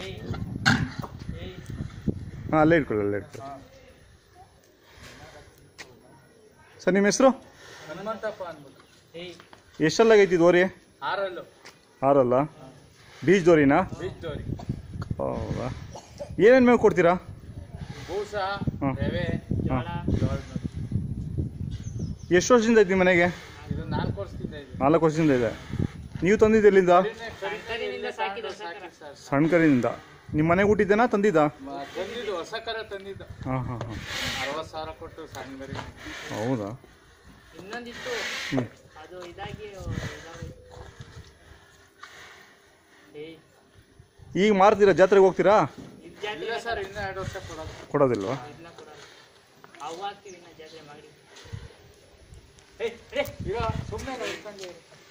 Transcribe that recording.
ಏಯ್ ಏಯ್ ಹಾಂ ಅಲ್ಲೇ ಇಟ್ಕೊಳ್ಳಿ ಅಲ್ಲೇ ಇಟ್ಕೊಳ್ಳಿ ಸರ್ ನಿಮ್ಮ ಹೆಸರು ಹನುಮಂತಪ್ಪ ಅಂದ್ಬಿಟ್ಟು ಏಯ್ ಎಷ್ಟಲ್ಲಾಗೈತಿ ದೋರಿ ಆರಲ್ಲು ಆರಲ್ಲ ಬೀಚ್ ದೋರಿನಾ ಬೀಚ್ ದೋರಿ ಹೌದಾ ಏನೇನು ಮೇವು ಕೊಡ್ತೀರಾ ಬೂಸ ಹಾಂ. ರವೆ ಜೋಳ ಜೋಳ ಎಷ್ಟು ವರ್ಷದಿಂದ ಐತಿ ನಿಮ್ಮ ಮನೆಗೆ ಇದು ನಾಲ್ಕು ವರ್ಷದಿಂದ ಇದೆ ನಾಲ್ಕು ವರ್ಷದಿಂದ ಇದೆ ನೀವು ತಂದಿದ್ದು ಎಲ್ಲಿಂದ ಕರಿನಿಂದ ಸಾಕಿದ ಸಾಕಿ ಸರ್ ಸಣ್ಣ ಕರಿಯಿಂದ ನಿಮ್ಮ ಮನೆಗೆ ಹುಟ್ಟಿದ್ದೇನಾ ತಂದಿದ್ದ ಮ- ತಂದಿದ್ದು ಹೊಸ ಕರ ತಂದಿದ್ದು ಹಾಂ ಹಾಂ ಹಾಂ ಅರವತ್ತು ಸಾವಿರ ಕೊಟ್ಟು ಸಣ್ಣ ಮರಿ ಹೌದಾ ಇನ್ನೊಂದಿತ್ತು ಹ್ಞೂ ಅದು ಇದಾಗಿ ಇದಾಗೋಯ್ತು. ಏಯ್ ಈಗ ಮಾರ್ತೀರಾ ಜಾತ್ರೆಗೆ ಹೋಗ್ತೀರಾ ಇದ್ ಜಾತ್ರೆ ಇಲ್ಲ ಸರ್ ಇನ್ನೂ ಎರಡು ವರ್ಷ ಕೊಡೋದು ಕೊಡೋದಿಲ್ವಾ ಇದನ್ನ ಕೊಡಲ್ಲ ಅವು ಹಾಕ್ತೀವಿ ಇನ್ನ ಜಾತ್ರೆ ಮಾಡಿ ಏಯ್ ರೆ ಈಗ ಸುಮ್ಮನೆ